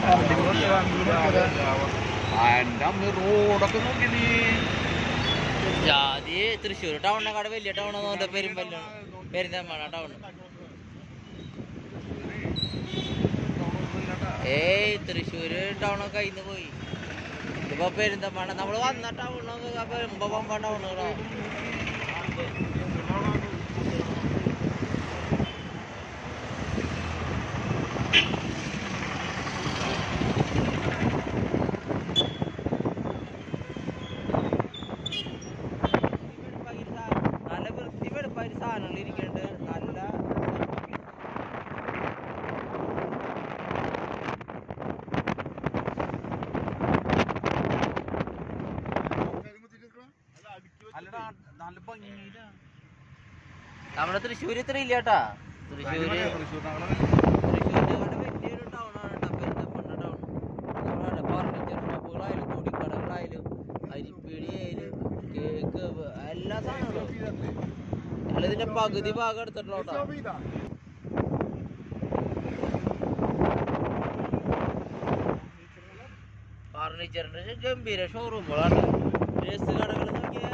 എന്റെ അമ്മ റോഡൊക്കെ നോക്കി നീ ജാതി തൃശ്ശൂർ ടൗണിനെക്കാട് വലിയ ടൗൺ തോന്നുന്നു പെരുമ്പല്ല പെരിന്തൽമണ്ണ ടൗൺ ഏയ് തൃശ്ശൂര് ടൗണൊക്കെ ഇന്ന് പോയി ഇതിപ്പോ പെരിന്തൽമണ്ണ നമ്മള് വന്ന ടൗണൊക്കെ വരുമ്പോ പമ്പ ടൗണുകളോ നല്ല വൃത്തിപ്പെടുപ്പായിട്ട് സാധനങ്ങൾ ഇരിക്കുന്നുണ്ട് നല്ല അല്ലടാ നല്ല ഭംഗിയില്ല നമ്മുടെ തൃശ്ശൂര് ഇത്ര ഇല്ല കേട്ടാ തൃശ്ശൂര് തൃശ്ശൂരിനെക്കാട്ട് വലിയൊരു ടൗണാണ് കേട്ടോ പെരിന്തൽമണ്ണ ടൗൺ നമ്മുടെ ഫർണിച്ചർ ഷോപ്പുകളായാലും തുണിക്കടകളായാലും അരിപ്പീടിയായാലും കേക്ക് എല്ലാ സാധനങ്ങളും ഞങ്ങളിതിന്റെ പകുതി ഭാഗം എടുത്തിട്ടുള്ളൂ കേട്ടോ ഫർണിച്ചറിന്റെ ഗംഭീര ഷോറൂമുകളാണ് ഡ്രസ് കടകൾ നോക്കിയാൽ